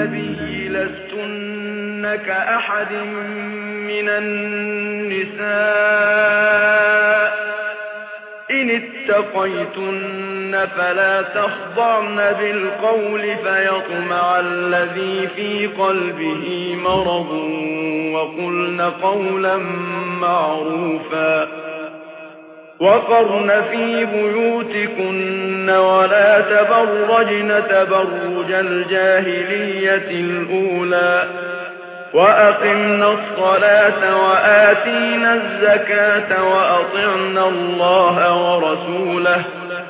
النبي لستن كأحد من النساء إن اتقيتن فلا تخضعن بالقول فيطمع الذي في قلبه مرض وقلن قولا معروفا وقرن في بيوتكن ولا تبرجن تبرج الجاهلية الأولى وأقمنا الصلاة وآتينا الزكاة وأطعنا الله ورسوله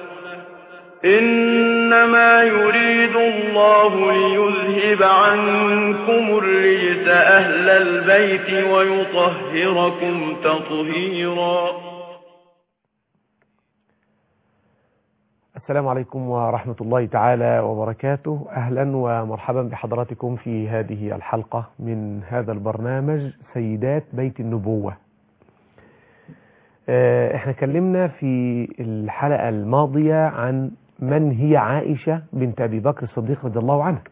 إنما يريد الله ليذهب عنكم الرجس أهل البيت ويطهركم تطهيرا السلام عليكم ورحمة الله تعالى وبركاته أهلا ومرحبا بحضراتكم في هذه الحلقة من هذا البرنامج سيدات بيت النبوة احنا كلمنا في الحلقة الماضية عن من هي عائشة بنت أبي بكر الصديق رضي الله عنها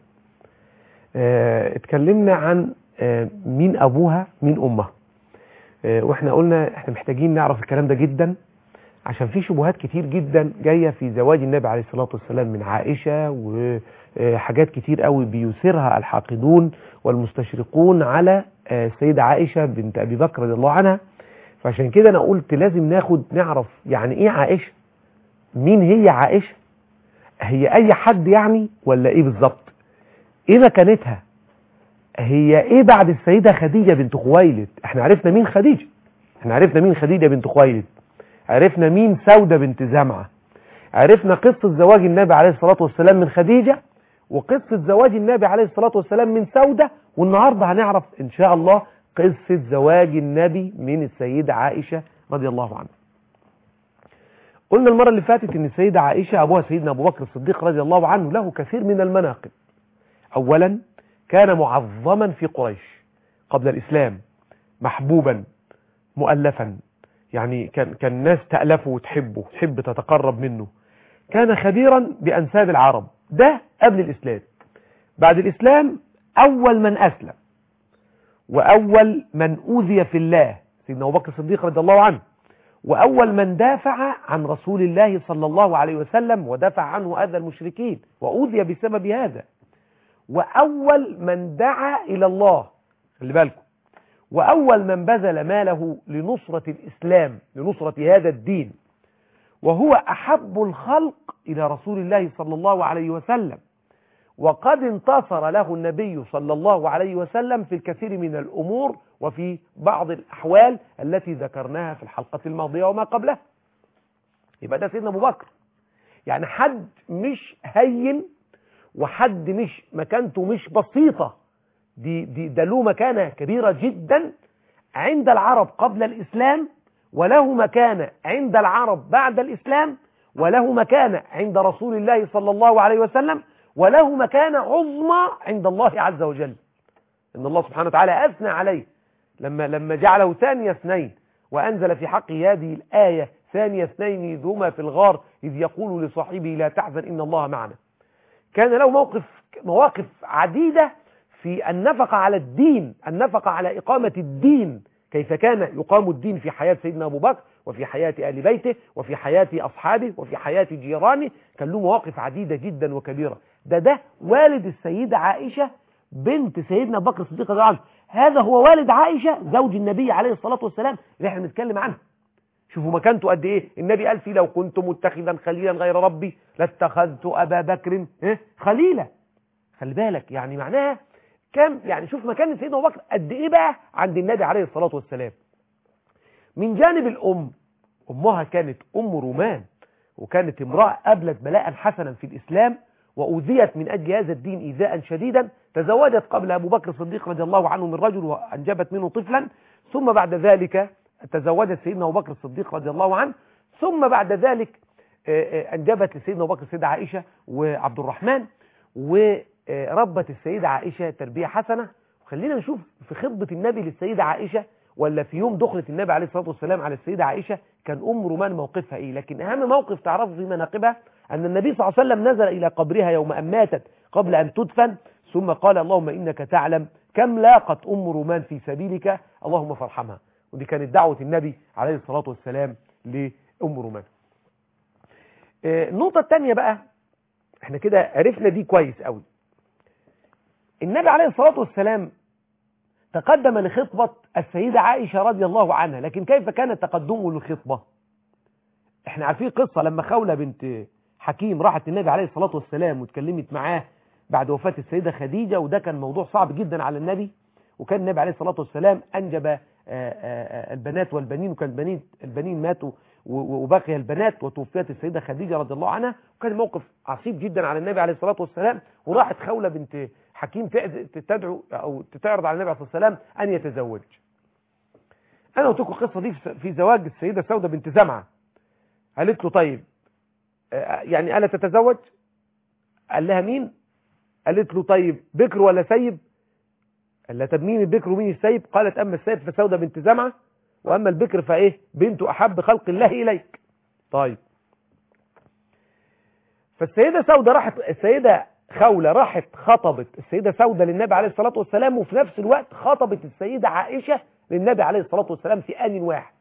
اه اتكلمنا عن اه مين أبوها مين أمها اه واحنا قلنا احنا محتاجين نعرف الكلام ده جدا عشان في شبهات كتير جدا جاية في زواج النبي عليه الصلاة والسلام من عائشة وحاجات كتير قوي بيثيرها الحاقدون والمستشرقون على السيدة عائشة بنت أبي بكر رضي الله عنها فعشان كده أنا قلت لازم ناخد نعرف يعني إيه عائشة مين هي عائشة هي أي حد يعني ولا إيه بالظبط إيه مكانتها هي إيه بعد السيدة خديجة بنت خويلد احنا عرفنا مين خديجة احنا عرفنا مين خديجة بنت خويلد عرفنا مين سودة بنت زمعة عرفنا قصة زواج النبي عليه الصلاة والسلام من خديجة وقصة زواج النبي عليه الصلاة والسلام من سودة والنهاردة هنعرف إن شاء الله قصة زواج النبي من السيدة عائشة رضي الله عنها قلنا المرة اللي فاتت إن السيدة عائشة أبوها سيدنا أبو بكر الصديق رضي الله عنه له كثير من المناقب أولا كان معظما في قريش قبل الإسلام محبوبا مؤلفا يعني كان كان الناس تألفه وتحبه تحب تتقرب منه كان خبيرا بأنساب العرب ده قبل الإسلام بعد الإسلام أول من أسلم وأول من أوذي في الله سيدنا أبو بكر الصديق رضي الله عنه وأول من دافع عن رسول الله صلى الله عليه وسلم ودافع عنه أذى المشركين وأوذي بسبب هذا وأول من دعا إلى الله خلي بالكم وأول من بذل ماله لنصرة الإسلام لنصرة هذا الدين وهو أحب الخلق إلى رسول الله صلى الله عليه وسلم وقد انتصر له النبي صلى الله عليه وسلم في الكثير من الأمور وفي بعض الأحوال التي ذكرناها في الحلقة الماضية وما قبلها يبقى ده سيدنا أبو بكر يعني حد مش هين وحد مش مكانته مش بسيطة دي, دي ده له مكانة كبيرة جدا عند العرب قبل الإسلام وله مكانة عند العرب بعد الإسلام وله مكانة عند رسول الله صلى الله عليه وسلم وله مكانة عظمى عند الله عز وجل إن الله سبحانه وتعالى أثنى عليه لما, لما جعله ثاني اثنين وأنزل في حقه هذه الآية ثاني اثنين إذ هما في الغار إذ يقول لصاحبه لا تحزن إن الله معنا كان له موقف مواقف عديدة في النفقة على الدين النفقة على إقامة الدين كيف كان يقام الدين في حياة سيدنا أبو بكر وفي حياة آل بيته وفي حياة أصحابه وفي حياة جيرانه كان له مواقف عديدة جدا وكبيرة ده ده والد السيدة عائشة بنت سيدنا أبو بكر الصديق رضي الله عنه هذا هو والد عائشة زوج النبي عليه الصلاة والسلام اللي احنا بنتكلم عنه شوفوا مكانته قد ايه النبي قال فيه لو كنت متخذا خليلا غير ربي لاتخذت أبا بكر خليلا خلي بالك يعني معناها كم يعني شوف مكان سيدنا ابو بكر قد ايه بقى عند النبي عليه الصلاه والسلام من جانب الام امها كانت ام رومان وكانت امراه قابلت بلاء حسنا في الاسلام واوذيت من اجل هذا الدين ايذاء شديدا تزوجت قبل ابو بكر الصديق رضي الله عنه من رجل وانجبت منه طفلا ثم بعد ذلك تزوجت سيدنا ابو بكر الصديق رضي الله عنه ثم بعد ذلك انجبت لسيدنا ابو بكر السيده عائشه وعبد الرحمن و ربت السيدة عائشة تربية حسنة وخلينا نشوف في خطبة النبي للسيدة عائشة ولا في يوم دخلة النبي عليه الصلاة والسلام على السيدة عائشة كان أم رومان موقفها إيه لكن أهم موقف تعرفه في مناقبها أن النبي صلى الله عليه وسلم نزل إلى قبرها يوم أن ماتت قبل أن تدفن ثم قال اللهم إنك تعلم كم لاقت أم رومان في سبيلك اللهم فارحمها ودي كانت دعوة النبي عليه الصلاة والسلام لأم رومان آه، النقطة الثانية بقى احنا كده عرفنا دي كويس قوي النبي عليه الصلاة والسلام تقدم لخطبة السيدة عائشة رضي الله عنها لكن كيف كان تقدمه للخطبة احنا عارفين قصة لما خولة بنت حكيم راحت النبي عليه الصلاة والسلام واتكلمت معاه بعد وفاة السيدة خديجة وده كان موضوع صعب جدا على النبي وكان النبي عليه الصلاة والسلام أنجب آه، آه، آه، البنات والبنين وكان البنين البنين ماتوا و- وبقي البنات وتوفيت السيدة خديجة رضي الله عنها وكان موقف عصيب جدا على النبي عليه الصلاة والسلام وراحت خولة بنت حكيم تأذ- تدعو أو تعرض على النبي عليه الصلاة والسلام أن يتزوج أنا قلت لكم القصة دي في- في زواج السيدة سودة بنت زمعة قالت له طيب آه، يعني ألا تتزوج قال لها مين قالت له طيب بكر ولا سيب قال لها طب مين البكر ومين السيب قالت أما السيب فسودة بنت زمعة وأما البكر فإيه بنت أحب خلق الله إليك طيب فالسيدة سودة راحت السيدة خولة راحت خطبت السيدة سودة للنبي عليه الصلاة والسلام وفي نفس الوقت خطبت السيدة عائشة للنبي عليه الصلاة والسلام في آن واحد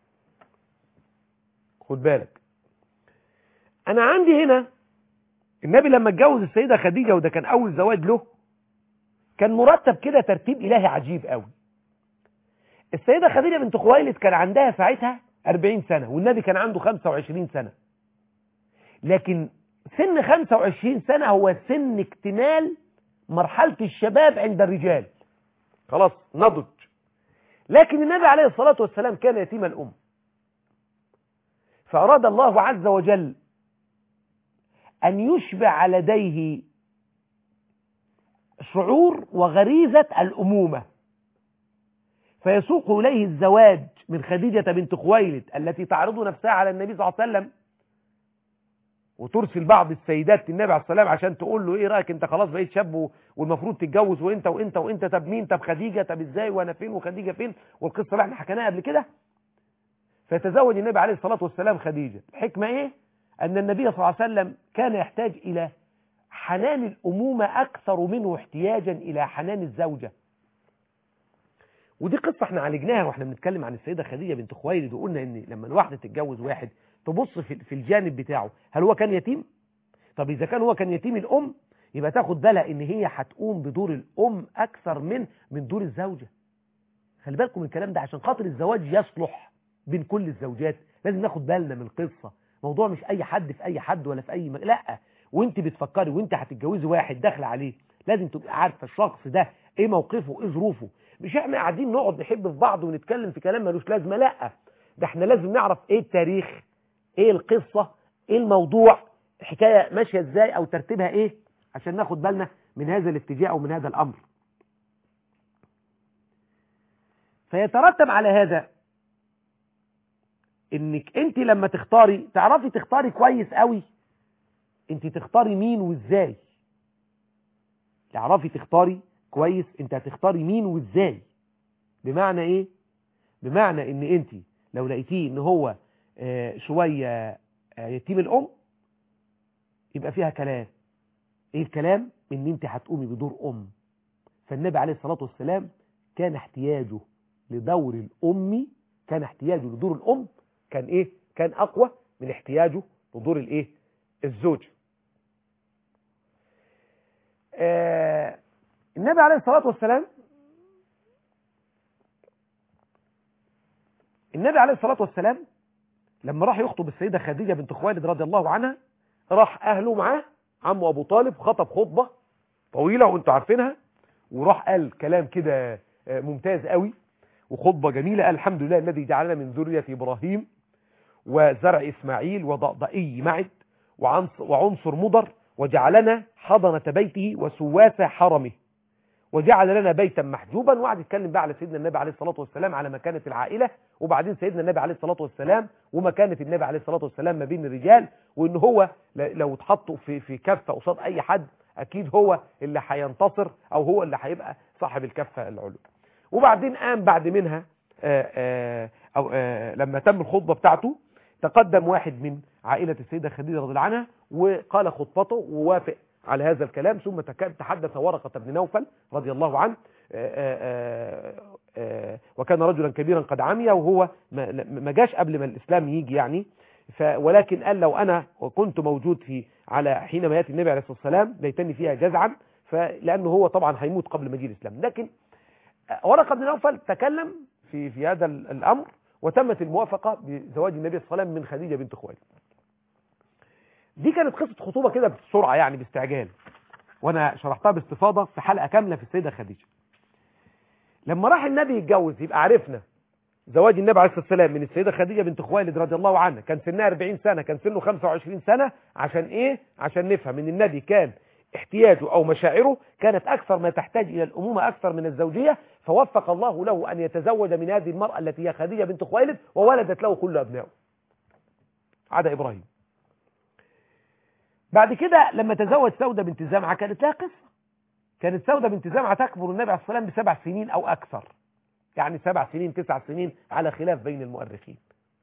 خد بالك أنا عندي هنا النبي لما اتجوز السيدة خديجة وده كان أول زواج له كان مرتب كده ترتيب إلهي عجيب قوي السيدة خديجة بنت خويلد كان عندها ساعتها 40 سنة والنبي كان عنده 25 سنة لكن سن 25 سنة هو سن اكتمال مرحلة الشباب عند الرجال خلاص نضج لكن النبي عليه الصلاة والسلام كان يتيم الأم فأراد الله عز وجل أن يشبع لديه شعور وغريزة الأمومة فيسوق إليه الزواج من خديجة بنت خويلد التي تعرض نفسها على النبي صلى الله عليه وسلم وترسل بعض السيدات للنبي عليه السلام عشان تقول له ايه رايك انت خلاص بقيت شاب و- والمفروض تتجوز وانت وانت وانت طب مين طب خديجه طب ازاي وانا فين وخديجه فين والقصه اللي احنا حكيناها قبل كده فيتزوج النبي عليه الصلاه والسلام خديجه الحكمه ايه ان النبي صلى الله عليه وسلم كان يحتاج الى حنان الامومه اكثر منه احتياجا الى حنان الزوجه ودي قصه احنا عالجناها واحنا بنتكلم عن السيده خديجه بنت خويلد وقلنا ان لما الواحده تتجوز واحد تبص في في الجانب بتاعه هل هو كان يتيم طب اذا كان هو كان يتيم الام يبقى تاخد بالها ان هي هتقوم بدور الام اكثر من من دور الزوجه خلي بالكم من الكلام ده عشان خاطر الزواج يصلح بين كل الزوجات لازم ناخد بالنا من القصه موضوع مش اي حد في اي حد ولا في اي مك... لا وانت بتفكري وانت هتتجوزي واحد داخل عليه لازم تبقى عارفه الشخص ده ايه موقفه ايه ظروفه مش احنا قاعدين نقعد نحب في بعض ونتكلم في كلام ملوش لازمه لا ده احنا لازم نعرف ايه التاريخ ايه القصة ايه الموضوع الحكاية ماشية ازاي او ترتيبها ايه عشان ناخد بالنا من هذا الاتجاه او من هذا الامر فيترتب على هذا انك انت لما تختاري تعرفي تختاري كويس قوي انت تختاري مين وازاي تعرفي تختاري كويس انت هتختاري مين وازاي بمعنى ايه بمعنى ان انت لو لقيتيه ان هو آه، شوية آه، يتيم الأم يبقى فيها كلام ايه الكلام ان انت هتقومي بدور أم فالنبي عليه الصلاة والسلام كان احتياجه لدور الأم كان احتياجه لدور الأم كان ايه كان أقوى من احتياجه لدور الايه الزوج آه النبي عليه الصلاة والسلام النبي عليه الصلاة والسلام لما راح يخطب السيدة خديجة بنت خويلد رضي الله عنها راح أهله معاه عمه أبو طالب خطب خطبة طويلة وانتوا عارفينها وراح قال كلام كده آه، ممتاز قوي وخطبة جميلة قال الحمد لله الذي جعلنا من ذرية إبراهيم وزرع إسماعيل وضأضئي معد وعنص- وعنصر مضر وجعلنا حضنة بيته وسواس حرمه وجعل لنا بيتا محجوبا وقعد يتكلم بقى على سيدنا النبي عليه الصلاة والسلام على مكانة العائلة وبعدين سيدنا النبي عليه الصلاة والسلام ومكانة النبي عليه الصلاة والسلام ما بين الرجال وان هو ل- لو اتحطوا في في كفة قصاد اي حد اكيد هو اللي هينتصر او هو اللي هيبقى صاحب الكفة العلو وبعدين قام بعد منها آآ آآ أو آآ لما تم الخطبة بتاعته تقدم واحد من عائلة السيدة خديجة رضي الله عنها وقال خطبته ووافق على هذا الكلام ثم تك- تحدث ورقة بن نوفل رضي الله عنه آه، آه، آه، وكان رجلا كبيرا قد عمي وهو ما ما جاش قبل ما الإسلام يجي يعني ف ولكن قال لو أنا كنت موجود في على حينما يأتي النبي عليه الصلاة والسلام ليتني فيها جزعا فلأنه هو طبعا هيموت قبل مجيء الإسلام لكن ورقة بن نوفل تكلم في في هذا ال- الأمر وتمت الموافقة بزواج النبي صلى الله عليه وسلم من خديجة بنت خويلد دي كانت قصة خطوبة كده بسرعة يعني باستعجال وانا شرحتها باستفاضة في حلقة كاملة في السيدة خديجة لما راح النبي يتجوز يبقى عرفنا زواج النبي عليه الصلاة والسلام من السيدة خديجة بنت خويلد رضي الله عنها كان سنها 40 سنة كان سنه 25 سنة عشان ايه عشان نفهم ان النبي كان احتياجه او مشاعره كانت اكثر ما تحتاج الى الامومة اكثر من الزوجية فوفق الله له ان يتزوج من هذه المرأة التي هي خديجة بنت خويلد وولدت له كل ابنائه عدا ابراهيم بعد كده لما تزوج سودة بنت زمعة كانت لها قصة كانت سودة بنت زمعة تكبر النبي عليه الصلاة والسلام بسبع سنين أو أكثر يعني سبع سنين تسع سنين على خلاف بين المؤرخين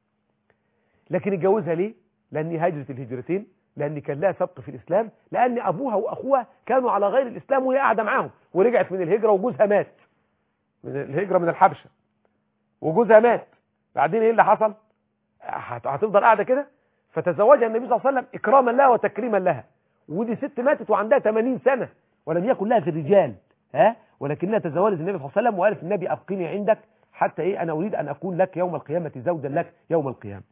لكن اتجوزها ليه؟ لأن هاجرت الهجرتين لأن كان لها سبق في الإسلام لأن أبوها وأخوها كانوا على غير الإسلام وهي قاعدة معاهم ورجعت من الهجرة وجوزها مات من الهجرة من الحبشة وجوزها مات بعدين ايه اللي حصل هت- هتفضل قاعدة كده فتزوجها النبي صلى الله عليه وسلم إكراما لها وتكريما لها ودي ست ماتت وعندها 80 سنة ولم يكن لها في الرجال ها ولكنها تزوجت النبي صلى الله عليه وسلم وقالت النبي أبقني عندك حتى إيه أنا أريد أن أكون لك يوم القيامة زوجا لك يوم القيامة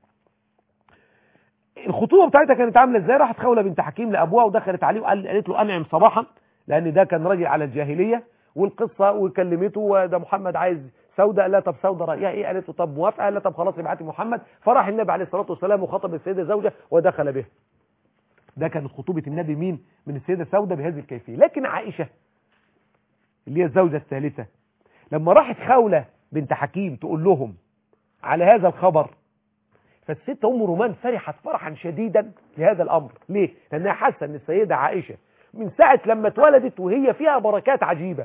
الخطوبة بتاعتها كانت عاملة ازاي راحت خولة بنت حكيم لأبوها ودخلت عليه وقال قالت له أنعم صباحا لأن ده كان راجل على الجاهلية والقصة وكلمته وده محمد عايز سودة قال لها طب سودة رأيها ايه قالت له طب موافقة قال لها طب خلاص ابعتي محمد فراح النبي عليه الصلاة والسلام وخطب السيدة زوجة ودخل بها ده كانت خطوبة النبي مين من السيدة سودة بهذه الكيفية لكن عائشة اللي هي الزوجة الثالثة لما راحت خولة بنت حكيم تقول لهم على هذا الخبر فالست ام رومان فرحت فرحا شديدا لهذا الامر ليه لانها حاسه ان السيده عائشه من ساعه لما اتولدت وهي فيها بركات عجيبه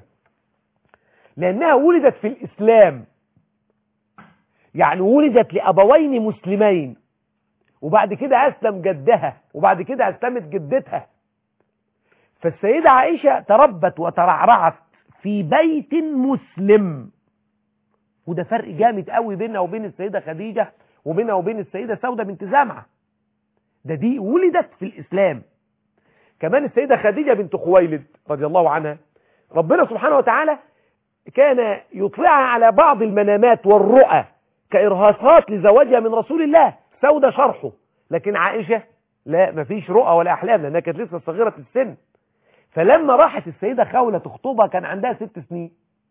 لانها ولدت في الاسلام يعني ولدت لابوين مسلمين وبعد كده اسلم جدها وبعد كده اسلمت جدتها فالسيده عائشه تربت وترعرعت في بيت مسلم وده فرق جامد قوي بينها وبين السيده خديجه وبينها وبين السيدة سودة بنت زمعة ده دي ولدت في الإسلام كمان السيدة خديجة بنت خويلد رضي الله عنها ربنا سبحانه وتعالى كان يطلعها على بعض المنامات والرؤى كإرهاصات لزواجها من رسول الله سودة شرحه لكن عائشة لا مفيش رؤى ولا أحلام لأنها كانت لسه صغيرة السن فلما راحت السيدة خولة تخطبها كان عندها ست سنين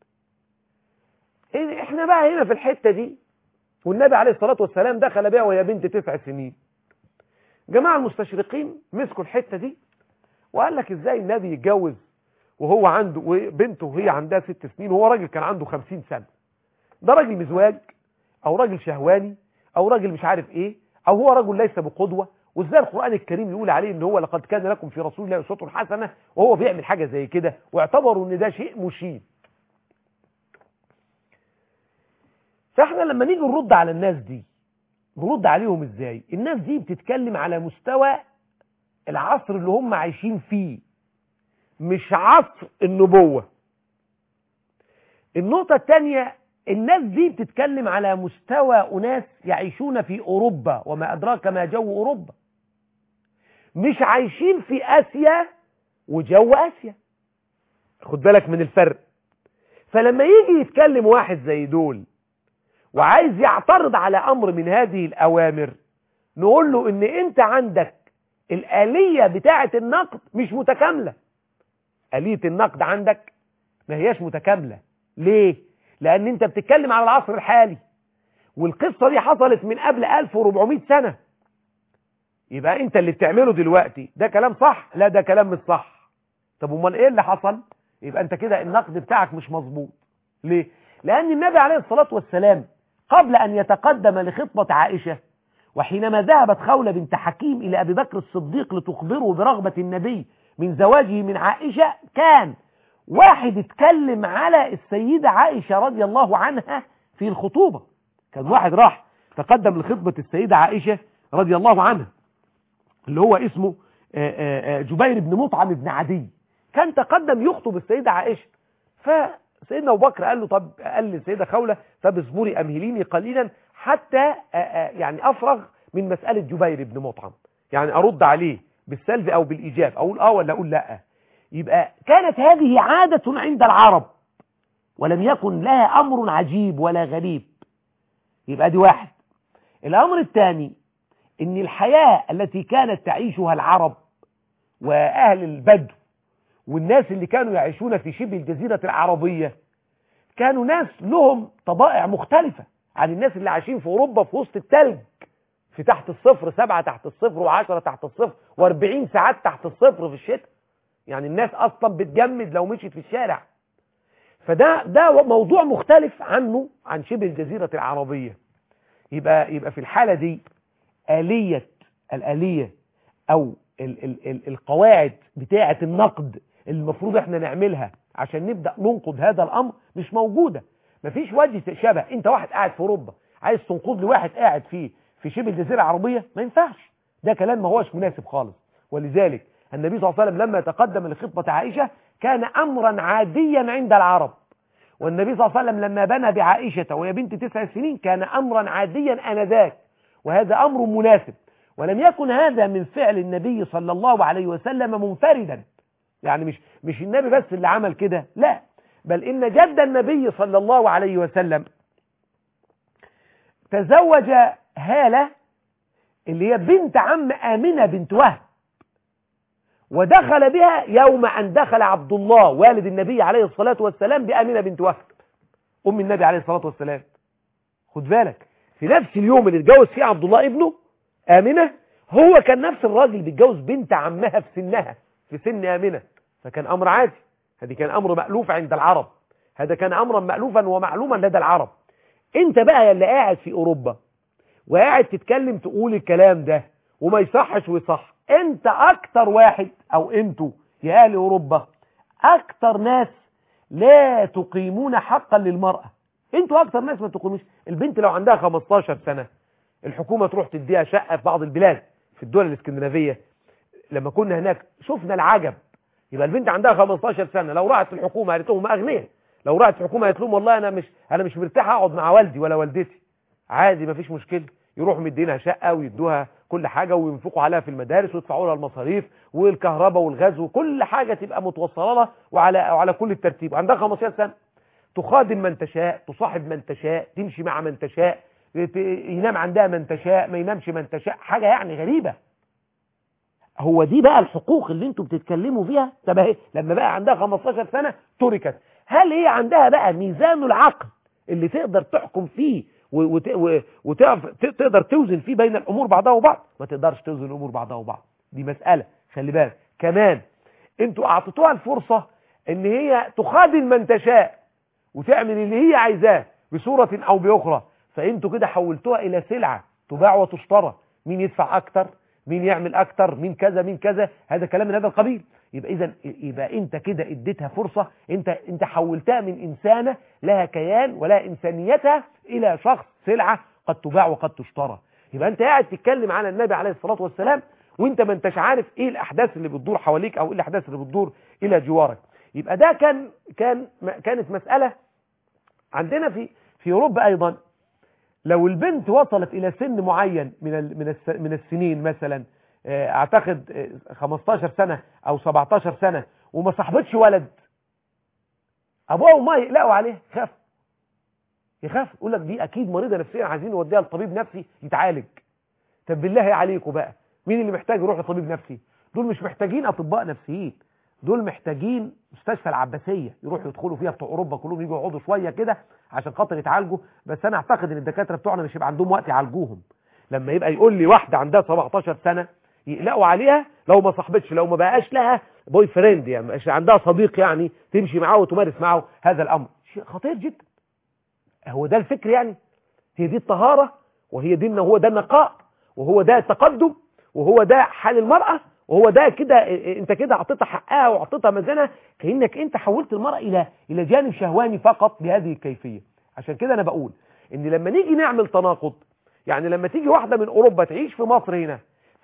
إيه احنا بقى هنا في الحتة دي والنبي عليه الصلاة والسلام دخل بها وهي بنت تسع سنين جماعة المستشرقين مسكوا الحتة دي وقال لك ازاي النبي يتجوز وهو عنده وبنته وهي عندها ست سنين وهو راجل كان عنده خمسين سنة ده راجل مزواج او راجل شهواني او راجل مش عارف ايه او هو رجل ليس بقدوة وازاي القرآن الكريم يقول عليه ان هو لقد كان لكم في رسول الله اسوة حسنة وهو بيعمل حاجة زي كده واعتبروا ان ده شيء مشين فاحنا لما نيجي نرد على الناس دي نرد عليهم ازاي الناس دي بتتكلم على مستوى العصر اللي هم عايشين فيه مش عصر النبوة النقطة الثانية الناس دي بتتكلم على مستوى أناس يعيشون في أوروبا وما أدراك ما جو أوروبا مش عايشين في آسيا وجو آسيا خد بالك من الفرق فلما يجي يتكلم واحد زي دول وعايز يعترض على امر من هذه الاوامر نقول له ان انت عندك الاليه بتاعه النقد مش متكامله اليه النقد عندك ما هياش متكامله ليه لان انت بتتكلم على العصر الحالي والقصه دي حصلت من قبل 1400 سنه يبقى انت اللي بتعمله دلوقتي ده كلام صح لا ده كلام مش صح طب امال ايه اللي حصل يبقى انت كده النقد بتاعك مش مظبوط ليه لان النبي عليه الصلاه والسلام قبل أن يتقدم لخطبة عائشة وحينما ذهبت خولة بنت حكيم إلى أبي بكر الصديق لتخبره برغبة النبي من زواجه من عائشة كان واحد اتكلم على السيدة عائشة رضي الله عنها في الخطوبة كان واحد راح تقدم لخطبة السيدة عائشة رضي الله عنها اللي هو اسمه جبير بن مطعم بن عدي كان تقدم يخطب السيدة عائشة فسيدنا أبو بكر قال له طب قال للسيدة خولة طب اصبري أمهليني قليلا حتى يعني أفرغ من مسألة جبير بن مطعم يعني أرد عليه بالسلب أو بالإيجاب أقول آه ولا أقول لا يبقى كانت هذه عادة عند العرب ولم يكن لها أمر عجيب ولا غريب يبقى دي واحد الأمر الثاني ان الحياة التي كانت تعيشها العرب وأهل البدو والناس اللي كانوا يعيشون في شبه الجزيرة العربية كانوا ناس لهم طبائع مختلفة عن الناس اللي عايشين في أوروبا في وسط التلج في تحت الصفر سبعة تحت الصفر وعشرة تحت الصفر واربعين ساعات تحت الصفر في الشتاء يعني الناس أصلا بتجمد لو مشيت في الشارع فده ده موضوع مختلف عنه عن شبه الجزيرة العربية يبقى يبقى في الحالة دي آلية الآلية أو ال ال ال القواعد بتاعة النقد اللي المفروض احنا نعملها عشان نبدأ ننقد هذا الأمر مش موجودة مفيش وجه شبه انت واحد قاعد في أوروبا عايز تنقد لواحد قاعد في في شبه الجزيرة العربية ما ينفعش ده كلام ما هوش مناسب خالص ولذلك النبي صلى الله عليه وسلم لما تقدم لخطبة عائشة كان أمرا عاديا عند العرب والنبي صلى الله عليه وسلم لما بنى بعائشة وهي بنت تسع سنين كان أمرا عاديا آنذاك وهذا أمر مناسب ولم يكن هذا من فعل النبي صلى الله عليه وسلم منفردا يعني مش مش النبي بس اللي عمل كده لا بل إن جد النبي صلى الله عليه وسلم تزوج هالة اللي هي بنت عم آمنة بنت وهب ودخل بها يوم أن دخل عبد الله والد النبي عليه الصلاة والسلام بآمنة بنت وهب أم النبي عليه الصلاة والسلام خد بالك في نفس اليوم اللي اتجوز فيه عبد الله ابنه آمنة هو كان نفس الراجل بيتجوز بنت عمها في سنها في سن آمنة فكان أمر عادي هذه كان أمر مألوف عند العرب هذا كان أمرا مألوفا ومعلوما لدى العرب انت بقى اللي قاعد في أوروبا وقاعد تتكلم تقول الكلام ده وما يصحش ويصح انت اكتر واحد او انتوا يا اهل اوروبا اكتر ناس لا تقيمون حقا للمرأة انتوا اكتر ناس ما تقيموش البنت لو عندها 15 سنة الحكومة تروح تديها شقة في بعض البلاد في الدول الاسكندنافية لما كنا هناك شفنا العجب يبقى البنت عندها 15 سنة لو راحت الحكومة قالت لهم اغنياء لو راحت الحكومة قالت لهم والله انا مش انا مش مرتاح اقعد مع والدي ولا والدتي عادي مفيش مشكلة يروحوا مدينها شقة ويدوها كل حاجة وينفقوا عليها في المدارس ويدفعوا لها المصاريف والكهرباء والغاز وكل حاجة تبقى متوصلة لها وعلى وعلى كل الترتيب عندها 15 سنة تخادم من تشاء تصاحب من تشاء تمشي مع من تشاء ينام عندها من تشاء ما ينامش من تشاء حاجة يعني غريبة هو دي بقى الحقوق اللي انتوا بتتكلموا فيها طب اهي لما بقى عندها 15 سنة تركت هل هي عندها بقى ميزان العقل اللي تقدر تحكم فيه وتقدر توزن فيه بين الامور بعضها وبعض ما تقدرش توزن الامور بعضها وبعض دي مسألة خلي بالك كمان انتوا اعطيتوها الفرصة ان هي تخادم من تشاء وتعمل اللي هي عايزاه بصورة او باخرى فانتوا كده حولتوها الى سلعة تباع وتشترى مين يدفع اكتر مين يعمل اكتر مين كذا مين كذا هذا كلام من هذا القبيل يبقى اذا يبقى انت كده اديتها فرصة انت انت حولتها من انسانة لها كيان ولا انسانيتها الى شخص سلعة قد تباع وقد تشترى يبقى انت قاعد تتكلم على النبي عليه الصلاة والسلام وانت ما انتش عارف ايه الاحداث اللي بتدور حواليك او ايه الاحداث اللي بتدور الى جوارك يبقى ده كان كان كانت مسألة عندنا في في اوروبا ايضا لو البنت وصلت الى سن معين من من من السنين مثلا اعتقد 15 سنة او 17 سنة وما صاحبتش ولد ابوها وامها يقلقوا عليه خاف يخاف يقول لك دي اكيد مريضه نفسيا عايزين نوديها لطبيب نفسي يتعالج طب بالله عليكم بقى مين اللي محتاج يروح لطبيب نفسي دول مش محتاجين اطباء نفسيين دول محتاجين مستشفى العباسيه يروحوا يدخلوا فيها بتوع اوروبا كلهم يجوا يقعدوا شويه كده عشان خاطر يتعالجوا بس انا اعتقد ان الدكاتره بتوعنا مش هيبقى عندهم وقت يعالجوهم لما يبقى يقول لي واحده عندها 17 سنه يقلقوا عليها لو ما صاحبتش لو ما بقاش لها بوي فريند يعني مش عندها صديق يعني تمشي معاه وتمارس معه هذا الامر شيء خطير جدا هو ده الفكر يعني هي دي الطهارة وهي دي هو ده النقاء وهو ده التقدم وهو ده حال المرأة وهو ده كده انت كده اعطيتها حقها واعطيتها مزانها كأنك انت حولت المرأة الى الى جانب شهواني فقط بهذه الكيفية عشان كده انا بقول ان لما نيجي نعمل تناقض يعني لما تيجي واحدة من اوروبا تعيش في مصر هنا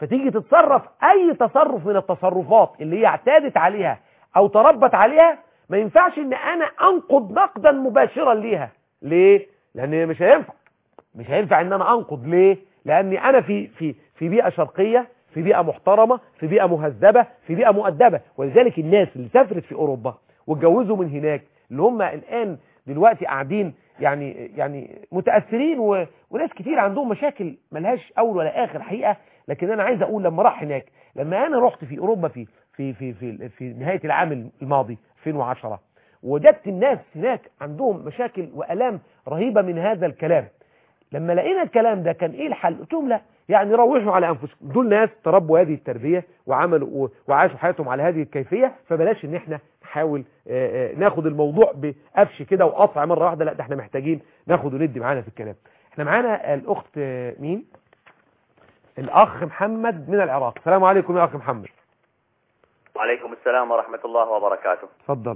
فتيجي تتصرف اي تصرف من التصرفات اللي هي اعتادت عليها او تربت عليها ما ينفعش ان انا انقض نقدا مباشرا ليها ليه لان مش هينفع مش هينفع ان انا انقض ليه لاني انا في في في بيئه شرقيه في بيئه محترمه في بيئه مهذبه في بيئه مؤدبه ولذلك الناس اللي سافرت في اوروبا واتجوزوا من هناك اللي هم الان دلوقتي قاعدين يعني يعني متاثرين و... وناس كتير عندهم مشاكل ملهاش اول ولا اخر حقيقه لكن انا عايز اقول لما راح هناك لما انا رحت في اوروبا في في في في, في نهايه العام الماضي 2010 وجدت الناس هناك عندهم مشاكل والام رهيبه من هذا الكلام لما لقينا الكلام ده كان ايه الحل قلت لهم لا يعني روحوا على انفسكم دول ناس تربوا هذه التربيه وعملوا وعاشوا حياتهم على هذه الكيفيه فبلاش ان احنا نحاول ناخد الموضوع بقفش كده وقطع مره واحده لا ده احنا محتاجين ناخد وندي معانا في الكلام احنا معانا الاخت مين الاخ محمد من العراق السلام عليكم يا اخ محمد وعليكم السلام ورحمة الله وبركاته اتفضل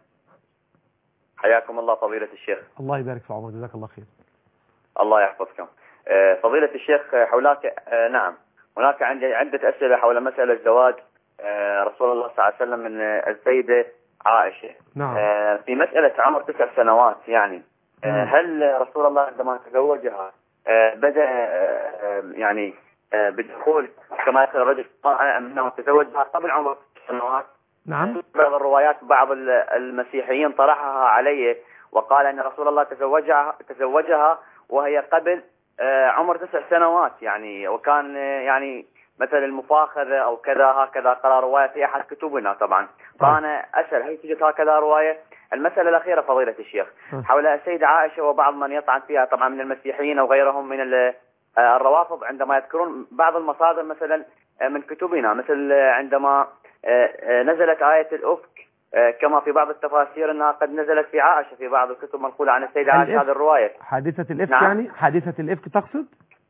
حياكم الله فضيلة الشيخ الله يبارك في عمرك جزاك الله خير الله يحفظكم فضيلة الشيخ حولك نعم هناك عندي عدة أسئلة حول مسألة الزواج رسول الله صلى الله عليه وسلم من السيدة عائشة نعم في مسألة عمر تسع سنوات يعني هل رسول الله عندما تزوجها بدأ يعني بالدخول كما يقول الرجل انه تزوجها قبل عمر سنوات نعم بعض الروايات بعض المسيحيين طرحها عليه وقال ان رسول الله تزوجها تزوجها وهي قبل عمر تسع سنوات يعني وكان يعني مثل المفاخذة أو كذا هكذا قرأ رواية في أحد كتبنا طبعا فأنا أسأل هل توجد هكذا رواية المسألة الأخيرة فضيلة الشيخ حول السيدة عائشة وبعض من يطعن فيها طبعا من المسيحيين أو غيرهم من الروافض عندما يذكرون بعض المصادر مثلا من كتبنا مثل عندما نزلت آية الأفك كما في بعض التفاسير أنها قد نزلت في عائشة في بعض الكتب منقولة عن السيدة عائشة هذه الرواية حادثة الإفك نعم. يعني حادثة الإفك تقصد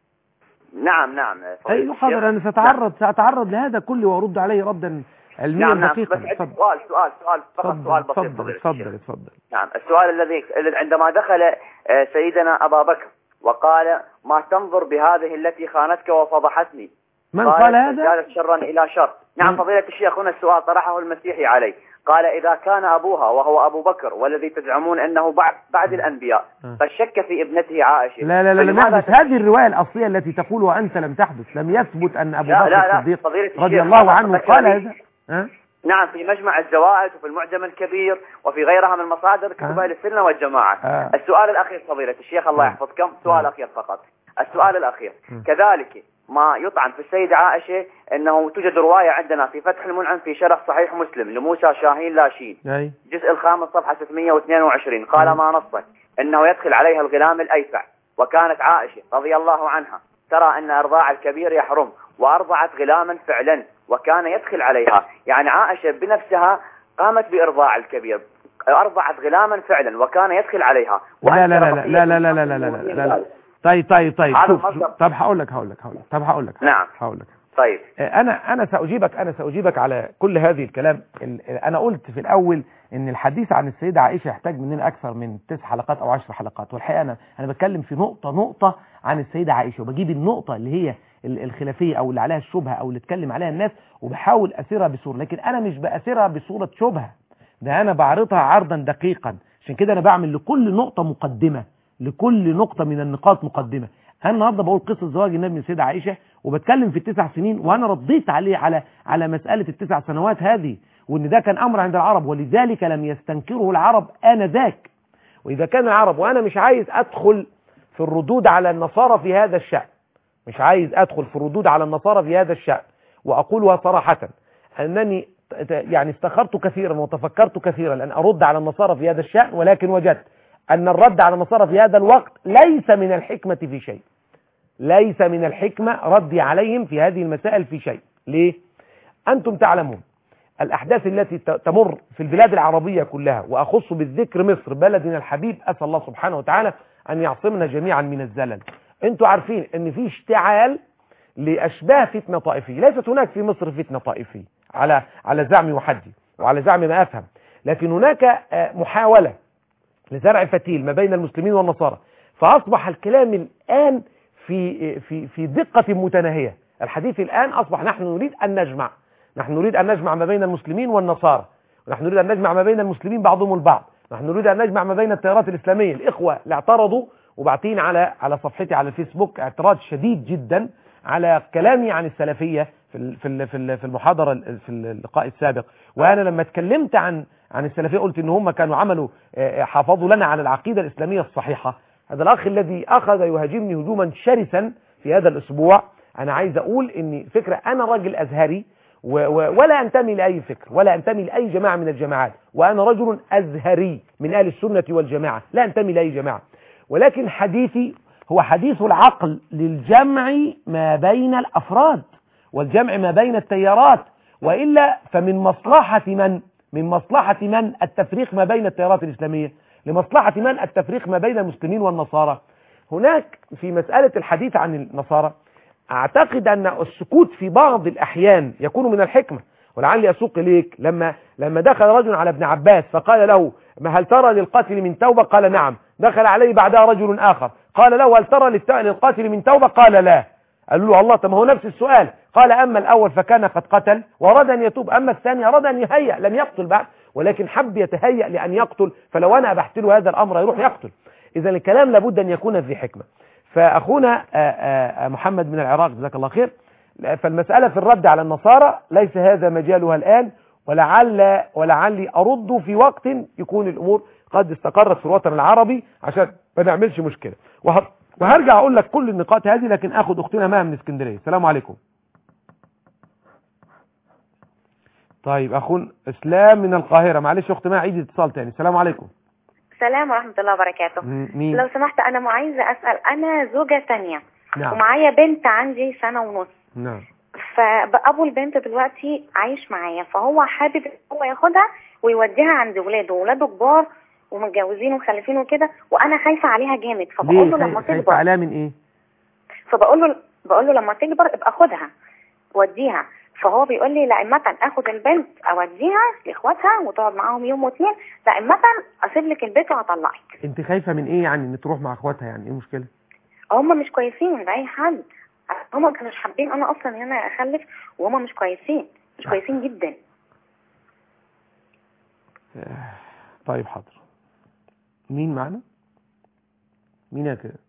نعم نعم أي حاضر أنا سأتعرض سأتعرض لهذا كله وأرد عليه ردا علميا نعم نعم دقيقا بس عندي اتفضل سؤال سؤال سؤال فقط اتفضل سؤال بسيط اتفضل فضيلة اتفضل الشيخ. اتفضل نعم السؤال الذي الذي عندما دخل آه، سيدنا أبا بكر وقال ما تنظر بهذه التي خانتك وفضحتني من قال هذا زادت شرا إلى شر نعم من- فضيلة الشيخ هنا السؤال طرحه المسيحي عليه قال إذا كان أبوها وهو أبو بكر والذي تزعمون أنه بعد, بعد الأنبياء آه. فشك في ابنته عائشة لا لا لا لم فلماذا يحدث هذه الرواية الأصلية التي تقول وأنت لم تحدث لم يثبت أن أبو لا بكر لا لا الصديق فضيلة الشيخ رضي الله هذا عنه ذكر قال لي. هذا ها؟ نعم في مجمع الزوائد وفي المعجم الكبير وفي غيرها من مصادر كتب آه. اهل السنه والجماعه آه. السؤال الاخير فضيله الشيخ الله آه. يحفظكم سؤال آه. اخير فقط السؤال الاخير آه. كذلك ما يطعن في السيدة عائشة انه توجد رواية عندنا في فتح المنعم في شرح صحيح مسلم لموسى شاهين لاشين أي الجزء الخامس صفحة 622 قال مم. ما نصت انه يدخل عليها الغلام الايفع وكانت عائشة رضي الله عنها ترى ان ارضاع الكبير يحرم وارضعت غلاما فعلا وكان يدخل عليها يعني عائشة بنفسها قامت بارضاع الكبير ارضعت غلاما فعلا وكان يدخل عليها لا لا وأنكر لا لا لا بقية لا لا لا لا لا المسلمين لا لا ذلك. طيب طيب طيب هذا شوف المصدر. شوف. طب هقول لك هقول لك هقول لك طب هقول لك نعم. هقول لك طيب انا انا ساجيبك انا ساجيبك على كل هذه الكلام ال- انا قلت في الاول ان الحديث عن السيده عائشه يحتاج مننا اكثر من تسع حلقات او عشر حلقات والحقيقه انا انا بتكلم في نقطه نقطه عن السيده عائشه وبجيب النقطه اللي هي ال- الخلافيه او اللي عليها الشبهه او اللي اتكلم عليها الناس وبحاول اسيرها بصوره لكن انا مش باسيرها بصوره شبهه ده انا بعرضها عرضا دقيقا عشان كده انا بعمل لكل نقطه مقدمه لكل نقطه من النقاط مقدمه انا النهارده بقول قصه زواج النبي من السيده عائشه وبتكلم في التسع سنين وانا رديت عليه على على مساله التسع سنوات هذه وان ده كان امر عند العرب ولذلك لم يستنكره العرب انذاك واذا كان العرب وانا مش عايز ادخل في الردود على النصارى في هذا الشأن مش عايز ادخل في الردود على النصارى في هذا الشأن واقولها صراحه انني ت- يعني استخرت كثيرا وتفكرت كثيرا لان ارد على النصارى في هذا الشأن ولكن وجدت ان الرد على النصارى في هذا الوقت ليس من الحكمه في شيء ليس من الحكمة ردي عليهم في هذه المسائل في شيء ليه؟ أنتم تعلمون الأحداث التي ت- تمر في البلاد العربية كلها وأخص بالذكر مصر بلدنا الحبيب أسأل الله سبحانه وتعالى أن يعصمنا جميعا من الزلل أنتم عارفين أن في اشتعال لأشباه فتنة طائفية ليست هناك في مصر فتنة طائفية على على زعمي وحدي وعلى زعم ما أفهم لكن هناك آه، محاولة لزرع فتيل ما بين المسلمين والنصارى فأصبح الكلام الآن في في في دقة متناهية الحديث الآن أصبح نحن نريد أن نجمع نحن نريد أن نجمع ما بين المسلمين والنصارى ونحن نريد أن نجمع ما بين المسلمين بعضهم البعض نحن نريد أن نجمع ما بين التيارات الإسلامية الإخوة اللي اعترضوا وبعتين على على صفحتي على الفيسبوك اعتراض شديد جدا على كلامي عن السلفية في ال- في ال- في ال- في المحاضرة ال- في اللقاء السابق وأنا لما اتكلمت عن عن السلفية قلت إن هم كانوا عملوا آه، حافظوا لنا على العقيدة الإسلامية الصحيحة هذا الأخ الذي أخذ يهاجمني هجوما شرسا في هذا الأسبوع أنا عايز أقول إن فكرة أنا راجل أزهري و و ولا أنتمي لأي فكر ولا أنتمي لأي جماعة من الجماعات وأنا رجل أزهري من أهل السنة والجماعة لا أنتمي لأي جماعة ولكن حديثي هو حديث العقل للجمع ما بين الأفراد والجمع ما بين التيارات وإلا فمن مصلحة من من مصلحة من التفريق ما بين التيارات الإسلامية لمصلحة من التفريق ما بين المسلمين والنصارى هناك في مسألة الحديث عن النصارى أعتقد أن السكوت في بعض الأحيان يكون من الحكمة ولعلي أسوق إليك لما لما دخل رجل على ابن عباس فقال له ما هل ترى للقاتل من توبة قال نعم دخل عليه بعدها رجل آخر قال له هل ترى للت- للقاتل من توبة قال لا قالوا له الله طب ما هو نفس السؤال قال أما الأول فكان قد قتل وأراد أن يتوب أما الثاني أراد أن يهيأ لم يقتل بعد ولكن حب يتهيأ لأن يقتل فلو أنا أبحت له هذا الأمر يروح يقتل إذا الكلام لابد أن يكون في حكمة فأخونا آه، آه، محمد من العراق جزاك الله خير فالمسألة في الرد على النصارى ليس هذا مجالها الآن ولعل ولعلي أرد في وقت يكون الأمور قد استقرت في الوطن العربي عشان ما نعملش مشكلة وه- وهرجع أقول لك كل النقاط هذه لكن أخذ أختنا مها من اسكندرية السلام عليكم طيب أخون إسلام من القاهرة معلش أخت مها عيد اتصال تاني السلام عليكم السلام ورحمة الله وبركاته م- مين لو سمحت أنا عايزة أسأل أنا زوجة تانية نعم ومعايا بنت عندي سنة ونص نعم فأبو البنت دلوقتي عايش معايا فهو حابب إن هو ياخدها ويوديها عند ولاده ولاده كبار ومتجوزين ومخلفين وكده وأنا خايفة عليها جامد فبقول ليه له خايف- لما خايفة تكبر عليها من إيه فبقول له بقول له لما تكبر ابقى خدها وديها فهو بيقول لي لا اما اخد البنت اوديها لاخواتها وتقعد معاهم يوم واتنين لا اما اسيب لك البيت وهطلعك أنت خايفة من إيه يعني إن تروح مع أخواتها يعني إيه المشكلة هم مش كويسين لاي حد هم ما كانوش حابين انا اصلا ان انا اخلف وهم مش كويسين مش كويسين جدا طيب حاضر مين معنا مين يا كده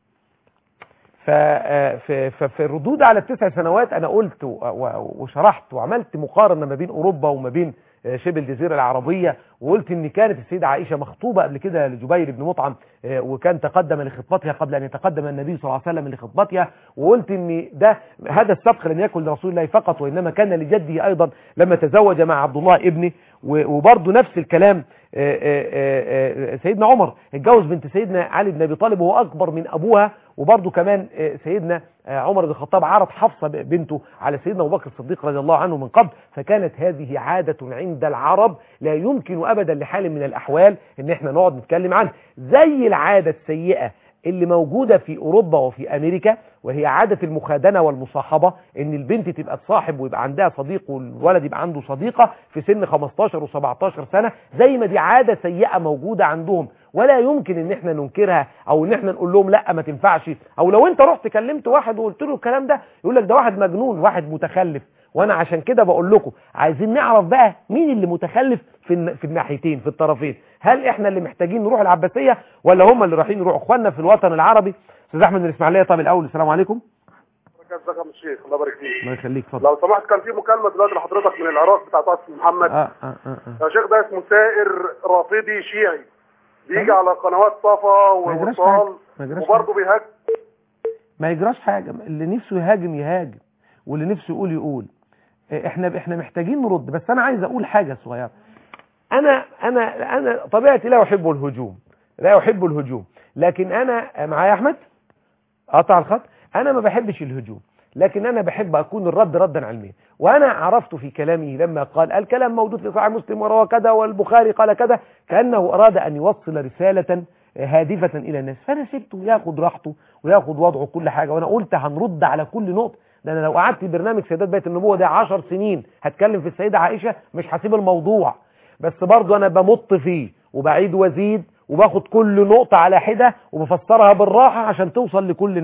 ف- آه، في ف- في الردود على التسع سنوات انا قلت و- و- وشرحت وعملت مقارنه ما بين اوروبا وما بين آه، شبه الجزيره العربيه وقلت ان كانت السيده عائشه مخطوبه قبل كده لجبير بن مطعم آه، وكان تقدم لخطبتها قبل ان يتقدم النبي صلى الله عليه وسلم لخطبتها وقلت ان ده هذا السبق لم يكن لرسول الله فقط وانما كان لجده ايضا لما تزوج مع عبد الله ابنه و- وبرضه نفس الكلام آه، آه، آه، سيدنا عمر اتجوز بنت سيدنا علي بن ابي طالب وهو اكبر من ابوها وبرضه كمان آه، سيدنا آه، عمر بن الخطاب عرض حفصه ب- بنته على سيدنا ابو بكر الصديق رضي الله عنه من قبل فكانت هذه عاده عند العرب لا يمكن ابدا لحال من الاحوال ان احنا نقعد نتكلم عنها زي العاده السيئه اللي موجودة في أوروبا وفي أمريكا وهي عادة المخادنة والمصاحبة إن البنت تبقى تصاحب ويبقى عندها صديق والولد يبقى عنده صديقة في سن 15 و17 سنة زي ما دي عادة سيئة موجودة عندهم ولا يمكن إن إحنا ننكرها أو إن إحنا نقول لهم لا ما تنفعش أو لو أنت رحت كلمت واحد وقلت له الكلام ده يقول لك ده واحد مجنون واحد متخلف وانا عشان كده بقول لكم عايزين نعرف بقى مين اللي متخلف في الن- في الناحيتين في الطرفين هل احنا اللي محتاجين نروح العباسيه ولا هم اللي رايحين يروحوا اخواننا في الوطن العربي استاذ احمد من الاسماعيليه طب الاول السلام عليكم ازيك يا عم الشيخ الله يبارك فيك الله يخليك اتفضل لو سمحت كان في مكالمه دلوقتي لحضرتك من العراق بتاع طه محمد اه اه اه, آه. يا شيخ ده اسمه سائر رافضي شيعي بيجي على قنوات صفا ما يجراش ووصال حاجة. ما يجراش وبرضه بيهاجم ما يجراش حاجه اللي نفسه يهاجم يهاجم واللي نفسه يقول يقول إيه، احنا احنا محتاجين نرد بس انا عايز اقول حاجه صغيره انا انا انا طبيعتي لا احب الهجوم لا احب الهجوم لكن انا معايا احمد قطع الخط انا ما بحبش الهجوم لكن انا بحب اكون الرد ردا علميا وانا عرفت في كلامه لما قال الكلام موجود في صحيح مسلم وروى كذا والبخاري قال كذا كانه اراد ان يوصل رساله هادفه الى الناس فانا سبته ياخد راحته وياخد وضعه كل حاجه وانا قلت هنرد على كل نقطه ده انا لو قعدت في برنامج سيدات بيت النبوه ده 10 سنين هتكلم في السيده عائشه مش هسيب الموضوع بس برضه انا بمط فيه وبعيد وازيد وباخد كل نقطة على حدة وبفسرها بالراحة عشان توصل لكل الناس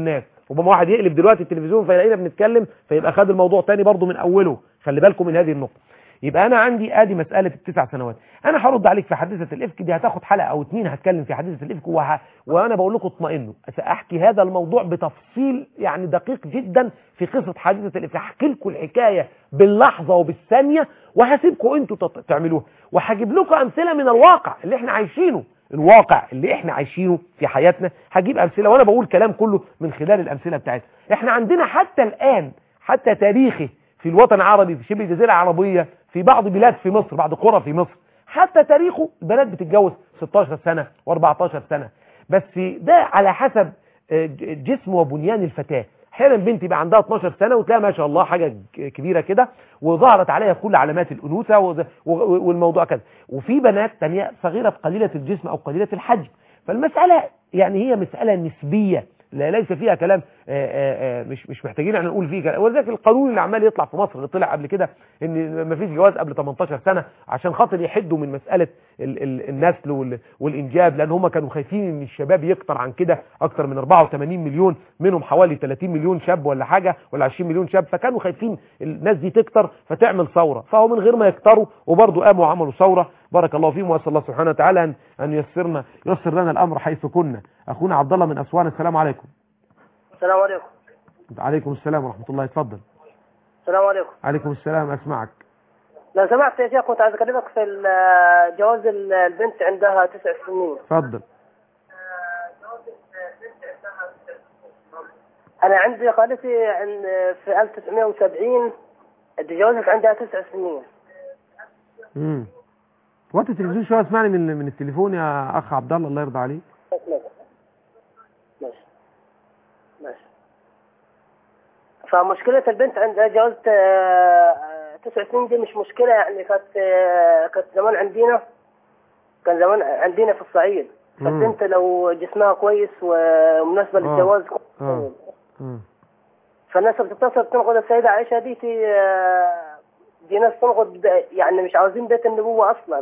ربما واحد يقلب دلوقتي التلفزيون فيلاقينا بنتكلم فيبقى خد الموضوع تاني برضه من اوله خلي بالكم من هذه النقطه يبقى انا عندي ادي مساله التسع سنوات انا هرد عليك في حادثه الافك دي هتاخد حلقه او اتنين هتكلم في حادثه الافك وه... وانا بقول لكم اطمئنوا ساحكي هذا الموضوع بتفصيل يعني دقيق جدا في قصه حادثه الافك هحكي لكم الحكايه باللحظه وبالثانيه وهسيبكم انتوا تط- تعملوها وهجيب لكم امثله من الواقع اللي احنا عايشينه الواقع اللي احنا عايشينه في حياتنا هجيب امثله وانا بقول كلام كله من خلال الامثله بتاعتنا احنا عندنا حتى الان حتى تاريخي في الوطن العربي في شبه الجزيره العربيه في بعض بلاد في مصر بعض قرى في مصر حتى تاريخه البنات بتتجوز 16 سنه و14 سنه بس ده على حسب آه، ج- جسم وبنيان الفتاه احيانا بنت يبقى عندها 12 سنه وتلاقيها ما شاء الله حاجه ج- كبيره كده وظهرت عليها كل علامات الانوثه وز- و- والموضوع كذا وفي بنات تانية صغيره قليله الجسم او قليله الحجم فالمساله يعني هي مساله نسبيه لا ليس فيها كلام آه، آه، آه، مش مش محتاجين احنا نقول فيه كلام ولذلك القانون اللي عمال يطلع في مصر اللي طلع قبل كده ان مفيش جواز قبل 18 سنه عشان خاطر يحدوا من مساله ال ال النسل وال والانجاب لان هم كانوا خايفين ان الشباب يكتر عن كده اكتر من 84 مليون منهم حوالي 30 مليون شاب ولا حاجه ولا 20 مليون شاب فكانوا خايفين الناس دي تكتر فتعمل ثوره فهو من غير ما يكتروا وبرضه قاموا وعملوا ثوره بارك الله فيهم واسال الله سبحانه وتعالى ان ان ييسرنا ييسر لنا الامر حيث كنا اخونا عبد الله من اسوان السلام عليكم السلام عليكم عليكم السلام ورحمه الله اتفضل السلام عليكم عليكم السلام اسمعك لو سمحت يا شيخ كنت عايز اكلمك في ال- جواز ال- البنت عندها تسع سنين اتفضل انا عندي خالتي عن- في 1970 تجوزت عندها تسع سنين امم وقت التلفزيون شويه اسمعني من من التليفون يا اخ عبد الله الله يرضى عليك ماشي ماشي ماشي فمشكلة البنت عندها جوازة آه، تسع سنين دي مش مشكلة يعني كانت آه، كانت زمان عندنا كان زمان عندنا في الصعيد مم. فالبنت لو جسمها كويس ومناسبة آه. للجواز اه اه فالناس بتتصل تنقض السيدة عائشة دي في آه، دي ناس تنقض يعني مش عاوزين بيت النبوة أصلا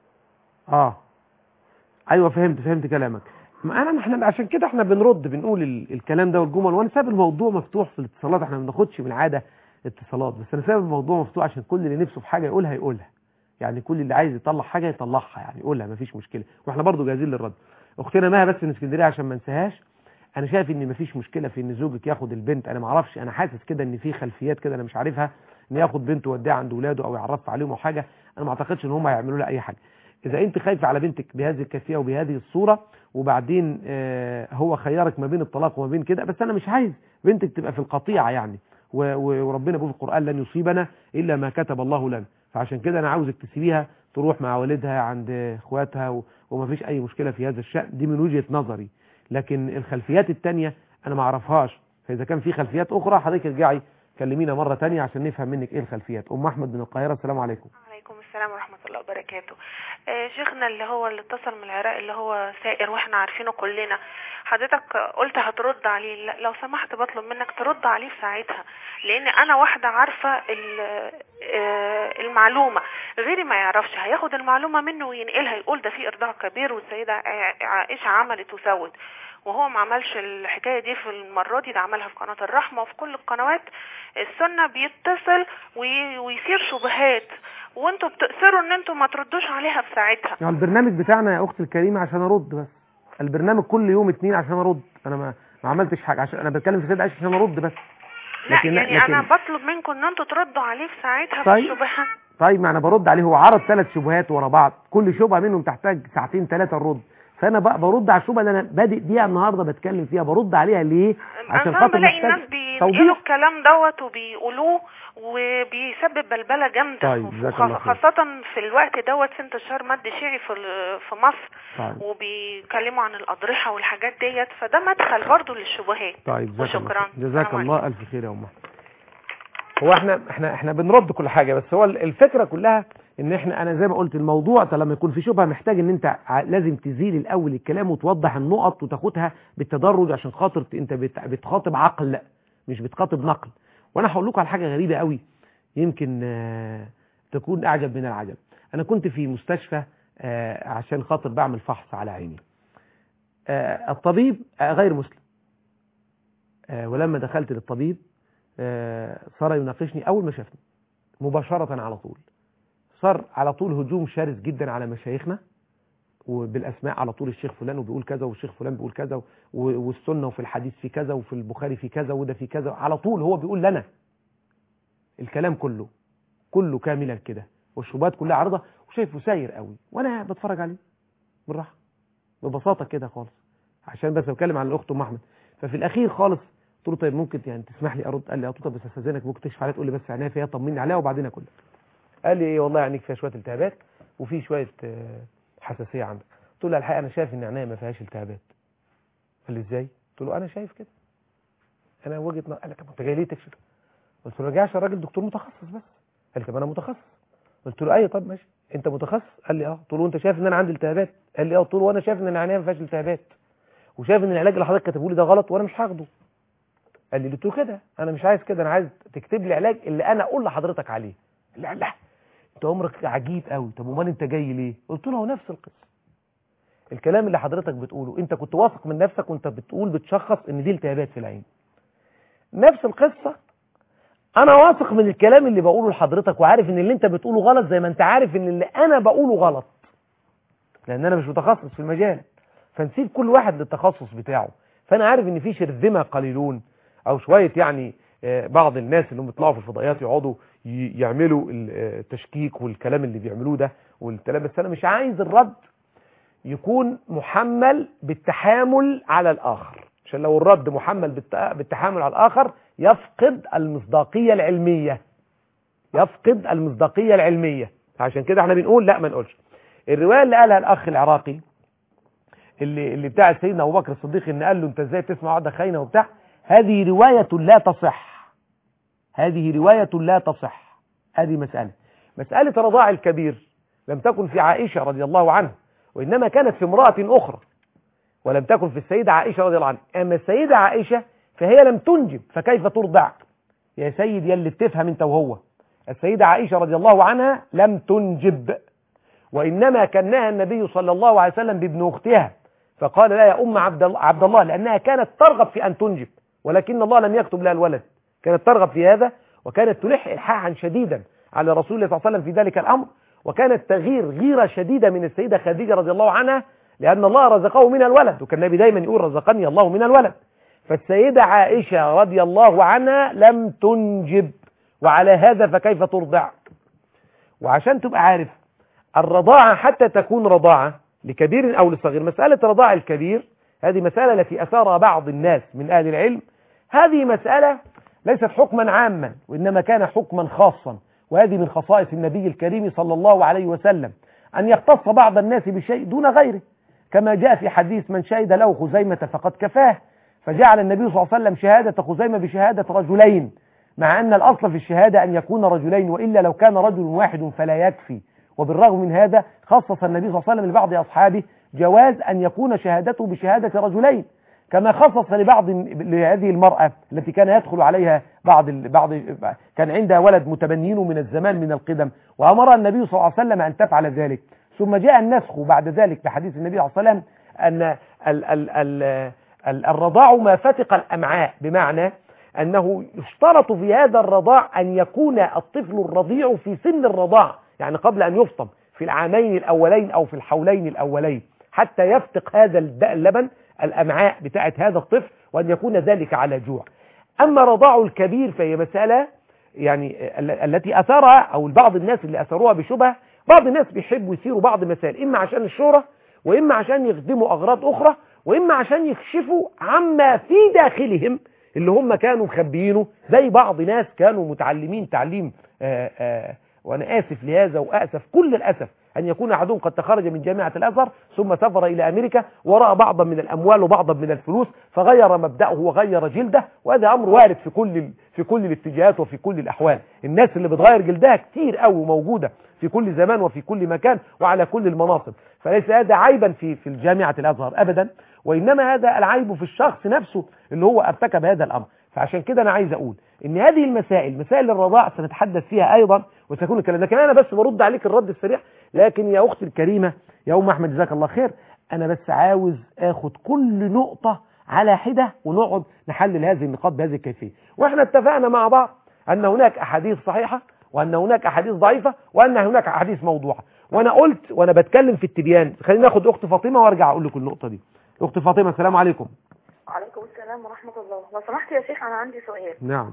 اه ايوه فهمت فهمت كلامك ما انا احنا عشان كده احنا بنرد بنقول ال- الكلام ده والجمل وانا ساب الموضوع مفتوح في الاتصالات احنا ما بناخدش من عاده اتصالات بس انا ساب الموضوع مفتوح عشان كل اللي نفسه في حاجه يقولها يقولها يعني كل اللي عايز يطلع حاجه يطلعها يعني يقولها مفيش مشكله واحنا برضو جاهزين للرد اختنا مها بس من اسكندريه عشان ما انساهاش انا شايف ان مفيش مشكله في ان زوجك ياخد البنت انا ما اعرفش انا حاسس كده ان في خلفيات كده انا مش عارفها ان ياخد بنته ويوديها عند ولاده او يعرف عليهم او حاجه انا ما اعتقدش ان هم هيعملوا لها اي حاجه اذا انت خايفه على بنتك بهذه الكيفيه وبهذه الصوره وبعدين آه هو خيارك ما بين الطلاق وما بين كده بس انا مش عايز بنتك تبقى في القطيعه يعني و- و- وربنا بيقول في القران لن يصيبنا الا ما كتب الله لنا فعشان كده انا عاوزك تسيبيها تروح مع والدها عند اخواتها و- ومفيش اي مشكله في هذا الشان دي من وجهه نظري لكن الخلفيات التانية انا ما اعرفهاش فاذا كان في خلفيات اخرى حضرتك ارجعي كلمينا مره تانية عشان نفهم منك ايه الخلفيات ام احمد من القاهره السلام عليكم عليكم السلام ورحمة الله وبركاته آه، شيخنا اللي هو اللي اتصل من العراق اللي هو سائر واحنا عارفينه كلنا حضرتك قلت هترد عليه لا، لو سمحت بطلب منك ترد عليه في ساعتها لان انا واحدة عارفة ال- آه، المعلومة غيري ما يعرفش هياخد المعلومة منه وينقلها يقول ده في ارضاع كبير والسيدة ع- عائشة عملت وسوت وهو ما عملش الحكاية دي في المرة دي ده عملها في قناة الرحمة وفي كل القنوات السنة بيتصل وي- ويثير شبهات وانتوا بتأثروا ان انتوا ما تردوش عليها في ساعتها يعني البرنامج بتاعنا يا اختي الكريمه عشان ارد بس البرنامج كل يوم اتنين عشان ارد انا ما ما عملتش حاجه عشان انا بتكلم في سيد عائشه عشان ارد بس لا لكن- يعني لكن- انا بطلب منكم ان انتوا تردوا عليه في ساعتها طيب. في الشبهات طيب ما انا برد عليه هو عرض ثلاث شبهات ورا بعض كل شبهه منهم تحتاج ساعتين ثلاثه الرد فانا بقى برد على الشبهه اللي انا بادئ بيها النهارده بتكلم فيها برد عليها ليه عشان انا خاطر بلاقي محتاج الناس بينقلوا توضيح الكلام دوت وبيقولوه وبيسبب بلبله جامده طيب، جزاك الله خير. خاصه في الوقت دوت في انتشار مد شيعي في ال- في مصر طيب وبيتكلموا عن الاضرحه والحاجات ديت فده مدخل برضو للشبهات طيب جزاك الله وشكرا. خير. جزاك السلام الله الف خير يا ام أحمد. هو احنا احنا احنا بنرد كل حاجه بس هو الفكره كلها ان احنا انا زي ما قلت الموضوع ده لما يكون في شبهه محتاج ان انت ع- لازم تزيل الاول الكلام وتوضح النقط وتاخدها بالتدرج عشان خاطر ت- انت بت- بتخاطب عقل مش بتخاطب نقل وانا هقول لكم على حاجه غريبه قوي يمكن آه، تكون اعجب من العجب انا كنت في مستشفى آه، عشان خاطر بعمل فحص على عيني آه، الطبيب آه، غير مسلم آه، ولما دخلت للطبيب آه، صار يناقشني اول ما شافني مباشره على طول صار على طول هجوم شرس جدا على مشايخنا وبالاسماء على طول الشيخ فلان وبيقول كذا والشيخ فلان بيقول كذا و- والسنه وفي الحديث في كذا وفي البخاري في كذا وده في كذا على طول هو بيقول لنا الكلام كله كله كاملا كده والشبهات كلها عارضه وشايفه ساير قوي وانا بتفرج عليه بالراحه ببساطه كده خالص عشان بس بتكلم عن الاخت ام احمد ففي الاخير خالص قلت له طيب ممكن يعني تسمح لي ارد قال لي اه طب بس استاذنك ممكن تكشف عليها تقول لي بس عينيها فيها طمني عليها وبعدين اكلها قال لي ايه والله عينيك فيها شويه التهابات وفي شويه آه، حساسيه عندك قلت له الحقيقه انا شايف ان عينيا ما فيهاش التهابات قال لي ازاي قلت له انا شايف كده انا وجهه نظر قال لي طب انت جاي ليه تكشف قلت له رجعش الراجل دكتور متخصص بس قال لي طب انا متخصص قلت له ايوه طب ماشي انت متخصص قال لي اه قلت له انت شايف ان انا عندي التهابات قال لي اه قلت له وانا شايف ان عينيا ما فيهاش التهابات وشايف ان العلاج اللي حضرتك كاتبه لي ده غلط وانا مش هاخده قال لي قلت له كده انا مش عايز كده انا عايز تكتب لي علاج اللي انا اقول لحضرتك عليه لا لا انت عمرك عجيب قوي طب امال انت جاي ليه قلت له هو نفس القصه الكلام اللي حضرتك بتقوله انت كنت واثق من نفسك وانت بتقول بتشخص ان دي التهابات في العين نفس القصه انا واثق من الكلام اللي بقوله لحضرتك وعارف ان اللي انت بتقوله غلط زي ما انت عارف ان اللي انا بقوله غلط لان انا مش متخصص في المجال فنسيب كل واحد للتخصص بتاعه فانا عارف ان في شرذمه قليلون او شويه يعني آه، بعض الناس اللي هم بيطلعوا في الفضائيات يقعدوا ي- يعملوا ال- آه، التشكيك والكلام اللي بيعملوه ده والكلام بس انا مش عايز الرد يكون محمل بالتحامل على الاخر عشان لو الرد محمل بالت- بالتحامل على الاخر يفقد المصداقيه العلميه يفقد المصداقيه العلميه عشان كده احنا بنقول لا ما نقولش الروايه اللي قالها الاخ العراقي اللي اللي بتاع سيدنا ابو بكر الصديق ان قال له انت ازاي تسمع واحده خاينه وبتاع هذه روايه لا تصح هذه روايه لا تصح هذه مساله مساله رضاع الكبير لم تكن في عائشه رضي الله عنها وانما كانت في امراه اخرى ولم تكن في السيده عائشه رضي الله عنها اما السيده عائشه فهي لم تنجب فكيف ترضع يا سيد يا اللي بتفهم انت وهو السيده عائشه رضي الله عنها لم تنجب وإنما كناها النبي صلى الله عليه وسلم بابن أختها فقال لا يا أم عبد الله, عبد الله لأنها كانت ترغب في أن تنجب ولكن الله لم يكتب لها الولد كانت ترغب في هذا وكانت تلح إلحاحا شديدا على رسول الله صلى الله عليه وسلم في ذلك الأمر وكانت تغير غيرة شديدة من السيدة خديجة رضي الله عنها لأن الله رزقه من الولد وكان النبي دايما يقول رزقني الله من الولد فالسيدة عائشة رضي الله عنها لم تنجب وعلى هذا فكيف ترضع وعشان تبقى عارف الرضاعة حتى تكون رضاعة لكبير أو لصغير مسألة رضاع الكبير هذه مسألة التي أثارها بعض الناس من أهل العلم هذه مسألة ليست حكما عاما وإنما كان حكما خاصا وهذه من خصائص النبي الكريم صلى الله عليه وسلم أن يختص بعض الناس بشيء دون غيره كما جاء في حديث من شهد له خزيمة فقد كفاه فجعل النبي صلى الله عليه وسلم شهادة خزيمة بشهادة رجلين مع أن الأصل في الشهادة أن يكون رجلين وإلا لو كان رجل واحد فلا يكفي وبالرغم من هذا خصص النبي صلى الله عليه وسلم لبعض أصحابه جواز أن يكون شهادته بشهادة رجلين كما خصص لبعض لهذه المرأة التي كان يدخل عليها بعض ال... بعض كان عندها ولد متبنين من الزمان من القدم وأمر النبي صلى الله عليه وسلم أن تفعل ذلك ثم جاء النسخ بعد ذلك بحديث النبي صلى الله عليه وسلم أن ال... ال... ال... ال... الرضاع ما فتق الأمعاء بمعنى أنه يشترط في هذا الرضاع أن يكون الطفل الرضيع في سن الرضاع يعني قبل أن يفطم في العامين الأولين أو في الحولين الأولين حتى يفتق هذا اللبن الأمعاء بتاعة هذا الطفل وأن يكون ذلك على جوع أما رضاع الكبير فهي مسألة يعني التي أثرها أو بعض الناس اللي أثروها بشبهة بعض الناس بيحبوا يثيروا بعض المسائل إما عشان الشهرة وإما عشان يخدموا أغراض أخرى وإما عشان يكشفوا عما في داخلهم اللي هم كانوا مخبيينه زي بعض ناس كانوا متعلمين تعليم آآ آآ وأنا آسف لهذا وأسف كل الأسف أن يكون أحدهم قد تخرج من جامعة الأزهر ثم سافر إلى أمريكا ورأى بعضا من الأموال وبعضا من الفلوس فغير مبدأه وغير جلده وهذا أمر وارد في كل في كل الاتجاهات وفي كل الأحوال الناس اللي بتغير جلدها كتير قوي موجودة في كل زمان وفي كل مكان وعلى كل المناصب فليس هذا عيبا في في الجامعة الأزهر أبدا وإنما هذا العيب في الشخص نفسه اللي هو ارتكب هذا الأمر فعشان كده أنا عايز أقول إن هذه المسائل مسائل الرضاع سنتحدث فيها أيضا وسيكون الكلام لكن أنا بس برد عليك الرد السريع لكن يا أختي الكريمة يا أم أحمد جزاك الله خير أنا بس عاوز آخد كل نقطة على حدة ونقعد نحلل هذه النقاط بهذه الكيفية واحنا اتفقنا مع بعض أن هناك أحاديث صحيحة وأن هناك أحاديث ضعيفة وأن هناك أحاديث موضوعة وأنا قلت وأنا بتكلم في التبيان خلينا ناخد أخت فاطمة وأرجع أقول لكم النقطة دي أخت فاطمة السلام عليكم وعليكم السلام ورحمة الله لو سمحت يا شيخ أنا عندي سؤال نعم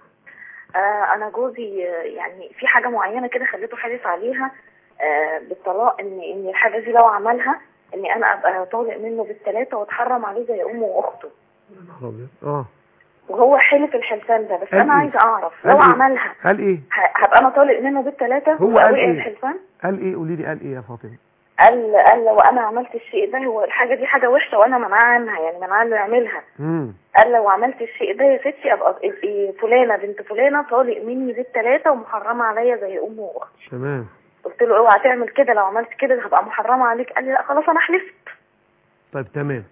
آه أنا جوزي آه، يعني في حاجة معينة كده خليته حارس عليها آه بالطلاق إن إن الحاجة دي لو عملها إني أنا أبقى طالق منه بالثلاثة وأتحرم عليه زي أمه وأخته اه وهو حلف الحلفان ده بس قال أنا إيه؟ عايزة أعرف قال لو إيه؟ عملها قال إيه ه- هبقى أنا طالق منه بالثلاثة هو قال وأوقع إيه؟ الحلفان قال إيه قولي لي قال إيه يا فاطمة قال قال لو أنا عملت الشيء ده هو الحاجة دي حاجة وحشة وأنا منعاه عنها يعني منعاه إنه يعملها امم قال لو عملت الشيء ده يا ستي ابقى ابقي فلانه بنت فلانه طالق مني بالثلاثه ومحرمه عليا زي امه واختي تمام قلت له اوعى تعمل كده لو عملت كده هبقى محرمه عليك قال لي لا خلاص انا حلفت طيب تمام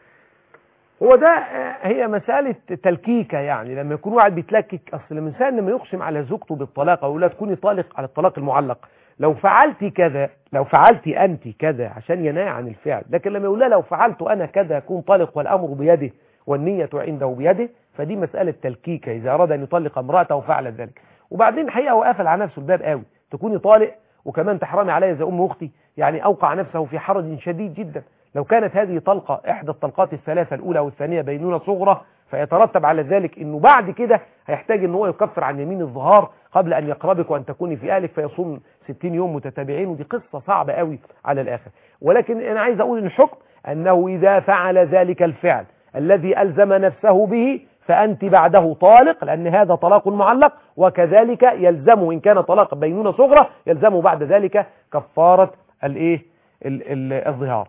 هو ده آه، هي مسألة تلكيكة يعني لما يكون واحد بيتلكك أصل الإنسان لما يقسم على زوجته بالطلاق أو لا تكوني طالق على الطلاق المعلق لو فعلتي كذا لو فعلتي أنت كذا عشان ينهى عن الفعل لكن لما يقول لها لو فعلت أنا كذا أكون طالق والأمر بيده والنية عنده بيده فدي مسألة تلكيكة إذا أراد أن يطلق امرأته فعل ذلك وبعدين حقيقة هو قافل على نفسه الباب قوي تكوني طالق وكمان تحرمي عليا زي أم أختي يعني أوقع نفسه في حرج شديد جدا لو كانت هذه طلقة إحدى الطلقات الثلاثة الأولى والثانية بينونة صغرى فيترتب على ذلك أنه بعد كده هيحتاج أنه هو يكفر عن يمين الظهار قبل أن يقربك وأن تكوني في أهلك فيصوم 60 يوم متتابعين ودي قصة صعبة قوي على الآخر ولكن أنا عايز أقول الحكم أنه إذا فعل ذلك الفعل الذي ألزم نفسه به فأنت بعده طالق لأن هذا طلاق معلق وكذلك يلزمه إن كان طلاق بينونة صغرى يلزمه بعد ذلك كفارة الإيه ال- ال- الظهار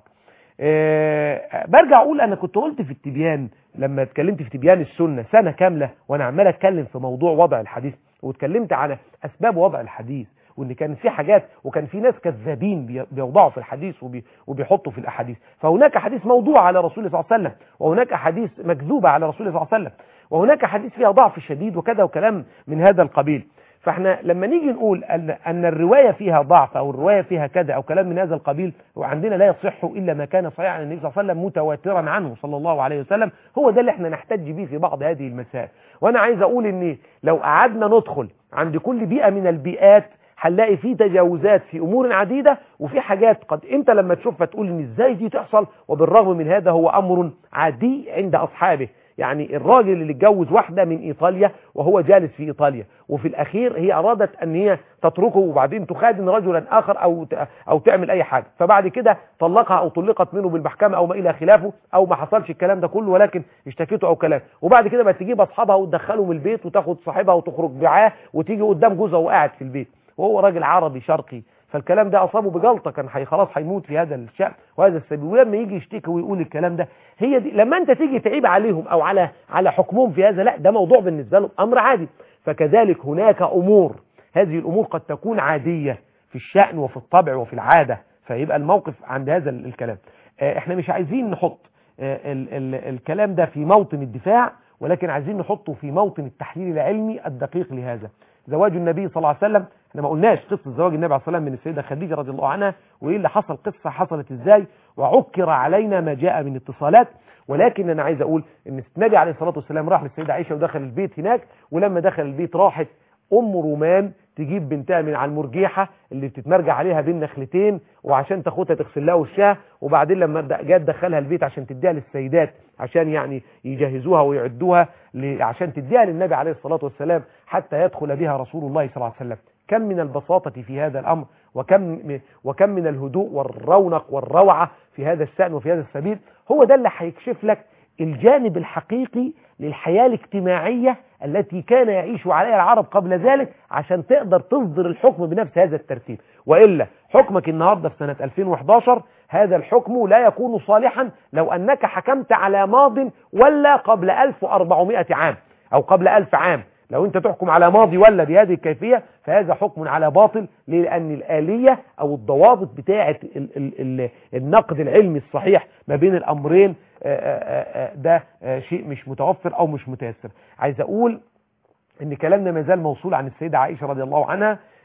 آه، برجع اقول انا كنت قلت في التبيان لما اتكلمت في تبيان السنة سنة كاملة وانا عمال اتكلم في موضوع وضع الحديث واتكلمت على اسباب وضع الحديث وان كان في حاجات وكان في ناس كذابين بي- بيوضعوا في الحديث وبي وبيحطوا في الاحاديث فهناك حديث موضوع على رسول الله صلى الله عليه وسلم وهناك حديث مكذوبة على رسول الله صلى الله عليه وسلم وهناك حديث فيها ضعف شديد وكذا وكلام من هذا القبيل فاحنا لما نيجي نقول ان ان الروايه فيها ضعف او الروايه فيها كذا او كلام من هذا القبيل وعندنا لا يصح الا ما كان صحيحا عن النبي صلى الله عليه وسلم متواترا عنه صلى الله عليه وسلم هو ده اللي احنا نحتج به في بعض هذه المسائل وانا عايز اقول ان لو قعدنا ندخل عند كل بيئه من البيئات هنلاقي في تجاوزات في امور عديده وفي حاجات قد انت لما تشوفها تقول ان ازاي دي تحصل وبالرغم من هذا هو امر عادي عند اصحابه يعني الراجل اللي اتجوز واحدة من إيطاليا وهو جالس في إيطاليا وفي الأخير هي أرادت أن هي تتركه وبعدين تخادن رجلا آخر أو ت- أو تعمل أي حاجة فبعد كده طلقها أو طلقت منه بالمحكمة أو ما إلى خلافه أو ما حصلش الكلام ده كله ولكن اشتكيته أو كلام وبعد كده بقى تجيب أصحابها وتدخلهم البيت وتاخد صاحبها وتخرج معاه وتيجي قدام جوزها وقاعد في البيت وهو راجل عربي شرقي فالكلام ده اصابه بجلطه كان حي خلاص هيموت في هذا الشأن وهذا السبيل ولما يجي يشتكي ويقول الكلام ده هي دي لما انت تيجي تعيب عليهم او على على حكمهم في هذا لا ده موضوع بالنسبه لهم امر عادي فكذلك هناك امور هذه الامور قد تكون عاديه في الشأن وفي الطبع وفي العاده فيبقى الموقف عند هذا ال- الكلام آه، احنا مش عايزين نحط آه، ال ال الكلام ده في موطن الدفاع ولكن عايزين نحطه في موطن التحليل العلمي الدقيق لهذا زواج النبي صلى الله عليه وسلم احنا ما قلناش قصة زواج النبي عليه الصلاة والسلام من السيدة خديجة رضي الله عنها وايه اللي حصل قصة حصلت ازاي وعكر علينا ما جاء من اتصالات ولكن انا عايز اقول ان النبي عليه الصلاة والسلام راح للسيدة عائشة ودخل البيت هناك ولما دخل البيت راحت ام رومان تجيب بنتها من على المرجيحة اللي بتتمرجع عليها بين نخلتين وعشان تاخدها تغسل لها وشها وبعدين لما د- جت دخلها البيت عشان تديها للسيدات عشان يعني يجهزوها ويعدوها ل- عشان تديها للنبي عليه الصلاة والسلام حتى يدخل بها رسول الله صلى الله عليه وسلم كم من البساطة في هذا الأمر وكم وكم من الهدوء والرونق والروعة في هذا الشأن وفي هذا السبيل هو ده اللي هيكشف لك الجانب الحقيقي للحياة الاجتماعية التي كان يعيش عليها العرب قبل ذلك عشان تقدر تصدر الحكم بنفس هذا الترتيب وإلا حكمك النهاردة في سنة 2011 هذا الحكم لا يكون صالحا لو أنك حكمت على ماض ولا قبل 1400 عام أو قبل 1000 عام لو انت تحكم على ماضي ولا بهذه الكيفية فهذا حكم على باطل ليه؟ لأن الآلية أو الضوابط بتاعة ال ال ال النقد العلمي الصحيح ما بين الأمرين آه، آه، آه، ده آه، شيء مش متوفر أو مش متيسر عايز أقول ان كلامنا ما زال موصول عن السيدة عائشة رضي الله عنها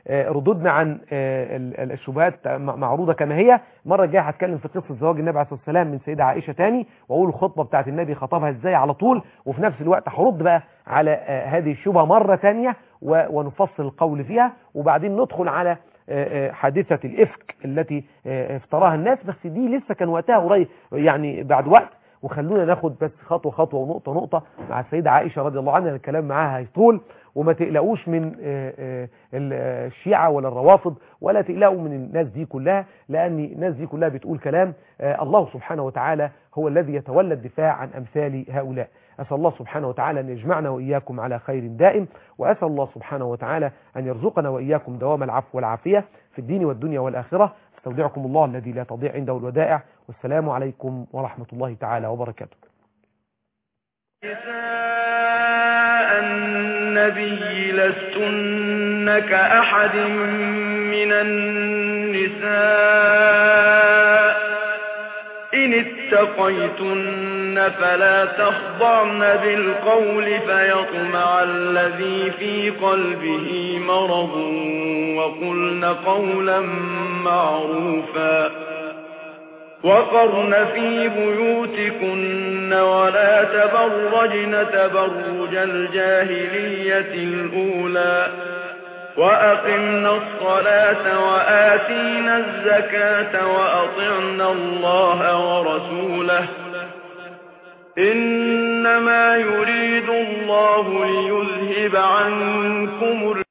آه، ردودنا عن آه، ال- ال- الشبهات م- معروضة كما هي المرة الجاية هتكلم في قصة زواج النبي عليه الصلاة والسلام من سيدة عائشة تاني واقول الخطبة بتاعت النبي خطبها ازاي على طول وفي نفس الوقت هرد بقى على آه، هذه الشبهة مرة تانية و- ونفصل القول فيها وبعدين ندخل على آه، آه، حادثة الإفك التي آه، افتراها الناس بس دي لسه كان وقتها قريب يعني بعد وقت وخلونا ناخد بس خطوة خطوة ونقطة نقطة مع السيدة عائشة رضي الله عنها الكلام معاها هيطول وما تقلقوش من آه، آه، ال- آه، الشيعة ولا الروافض ولا تقلقوا من الناس دي كلها لأن الناس دي كلها بتقول كلام آه، الله سبحانه وتعالى هو الذي يتولى الدفاع عن أمثال هؤلاء أسأل الله سبحانه وتعالى أن يجمعنا وإياكم على خير دائم وأسأل الله سبحانه وتعالى أن يرزقنا وإياكم دوام العفو والعافية في الدين والدنيا والآخرة استودعكم الله الذي لا تضيع عنده الودائع والسلام عليكم ورحمة الله تعالى وبركاته نساء النبي لستن كأحد من النساء إن اتقيتن فلا تخضعن بالقول فيطمع الذي في قلبه مرض وقلن قولا معروفا وقرن في بيوتكن ولا تبرجن تبرج الجاهلية الأولى وأقمنا الصلاة وآتينا الزكاة وأطعنا الله ورسوله إنما يريد الله ليذهب عنكم